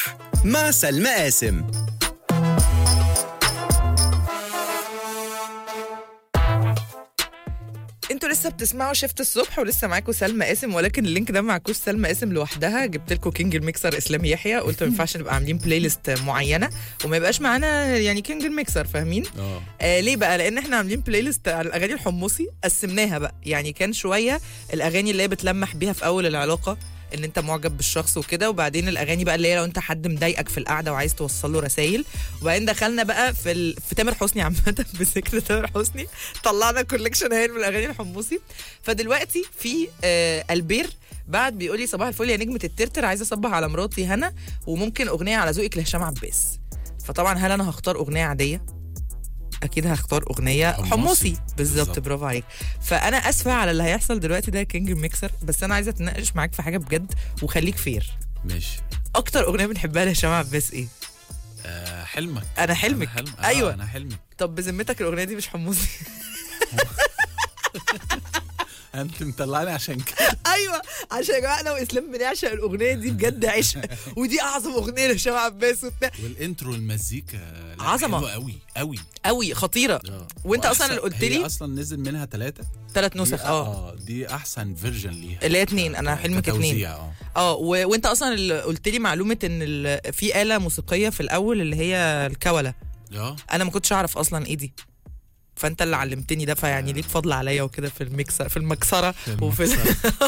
الصبح مع سلمى قاسم انتوا لسه بتسمعوا شفت الصبح ولسه معاكم سلمى قاسم ولكن اللينك ده معكوش سلمى قاسم لوحدها جبت لكم كينج الميكسر اسلام يحيى قلت ما ينفعش نبقى عاملين بلاي ليست معينه وما يبقاش معانا يعني كينج الميكسر فاهمين اه آه ليه بقى لان احنا عاملين بلاي ليست على الاغاني الحمصي قسمناها بقى يعني كان شويه الاغاني اللي هي بتلمح بيها في اول العلاقه ان انت معجب بالشخص وكده وبعدين الاغاني بقى اللي هي لو انت حد مضايقك في القعده وعايز توصل له رسائل وبعدين دخلنا بقى في ال... في تامر حسني عامه بذكر تامر حسني طلعنا كوليكشن هايل من الاغاني الحمصي فدلوقتي في آه البير بعد بيقول لي صباح الفل يا نجمه الترتر عايزه اصبح على مراتي هنا وممكن اغنيه على ذوقك لهشام عباس فطبعا هل انا هختار اغنيه عاديه اكيد هختار اغنيه حمصي. حمصي بالظبط بالظبط. برافو عليك فانا اسفه على اللي هيحصل دلوقتي ده يا كينج ميكسر بس انا عايزه اتناقش معاك في حاجه بجد وخليك فير ماشي اكتر اغنيه بنحبها لهشام عباس ايه آه حلمك انا حلمك أنا حلم... آه ايوه انا حلمك طب بذمتك الاغنيه دي مش حمصي انت مطلعني عشان كده ايوه عشان يا جماعه انا واسلام بنعشق الاغنيه دي بجد عشق ودي اعظم اغنيه لهشام عباس وبتاع والانترو المزيكا لا، عظمة. حلوة قوي قوي قوي خطيره وانت وأحسن- اصلا اللي قلت هي لي اصلا نزل منها ثلاثة ثلاث نسخ اه اه دي احسن فيرجن ليها اللي هي اتنين انا حلمك اتنين كتوزيع، اه اه و... وانت اصلا اللي قلت لي معلومه ان ال... في اله موسيقيه في الاول اللي هي الكوله اه انا ما كنتش اعرف اصلا ايه دي فانت اللي علمتني ده فيعني ليك فضل عليا وكده في الميكس في المكسره وفي ال...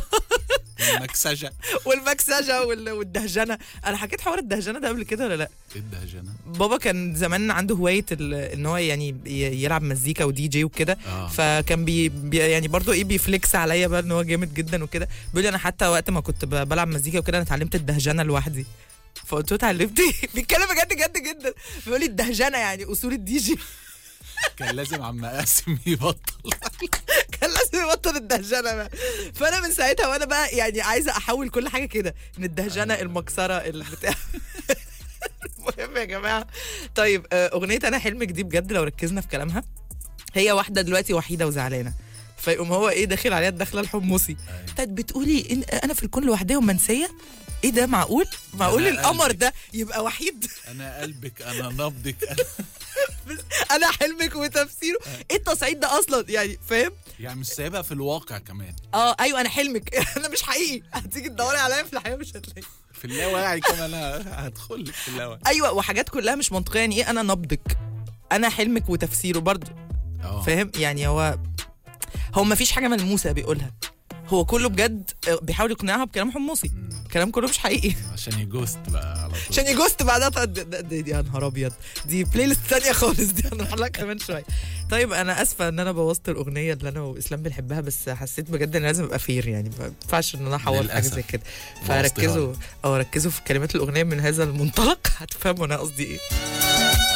المكسجة والمكسجه وال... والدهجنه انا حكيت حوار الدهجنه ده قبل كده ولا لا ايه الدهجنة بابا كان زمان عنده هوايه ال... ان هو يعني ي- يلعب مزيكا ودي جي وكده اه فكان بي... بي يعني برضه ايه بيفليكس عليا بقى ان هو جامد جدا وكده بيقول لي انا حتى وقت ما كنت ب- بلعب مزيكا وكده انا اتعلمت الدهجنه لوحدي فقلت له اتعلمت ايه؟ بيتكلم بجد جد جدا بيقول لي الدهجنه يعني اصول الدي جي كان لازم عم قاسم يبطل كان لازم يبطل الدهجنه بقى فانا من ساعتها وانا بقى يعني عايزه احول كل حاجه كده من الدهجنه المكسره البتاع المهم يا جماعه طيب آه، اغنيه انا حلمك دي بجد لو ركزنا في كلامها هي واحده دلوقتي وحيده وزعلانه فيقوم هو ايه داخل عليها الدخله الحمصي طيب بتقولي إن انا في الكون لوحدي ومنسيه ايه ده معقول معقول أنا القمر قلبك. ده يبقى وحيد انا قلبك انا نبضك أنا انا حلمك وتفسيره ايه التصعيد ده اصلا يعني فاهم يعني مش سايبها في الواقع كمان اه ايوه انا حلمك انا مش حقيقي هتيجي تدوري عليا في الحياه مش هتلاقي في اللاواعي كمان هدخل لك في اللاواعي ايوه وحاجات كلها مش منطقيه يعني ايه انا نبضك انا حلمك وتفسيره برضه اه فاهم يعني هو هو ما فيش حاجه ملموسه بيقولها هو كله بجد بيحاول يقنعها بكلام حمصي كلام كله مش حقيقي عشان يجوست بقى على طول عشان يجوست بعدها طيب ده- ده- دي, دي يا نهار ابيض دي بلاي ليست ثانيه خالص دي هنروح لها كمان شويه طيب انا اسفه ان انا بوظت الاغنيه اللي انا واسلام بنحبها بس حسيت بجد ان لازم ابقى فير يعني ما ينفعش ان انا احور في حاجه للأسف. زي كده بوظتها فركزوا اه ركزوا في كلمات الاغنيه من هذا المنطلق هتفهموا انا قصدي ايه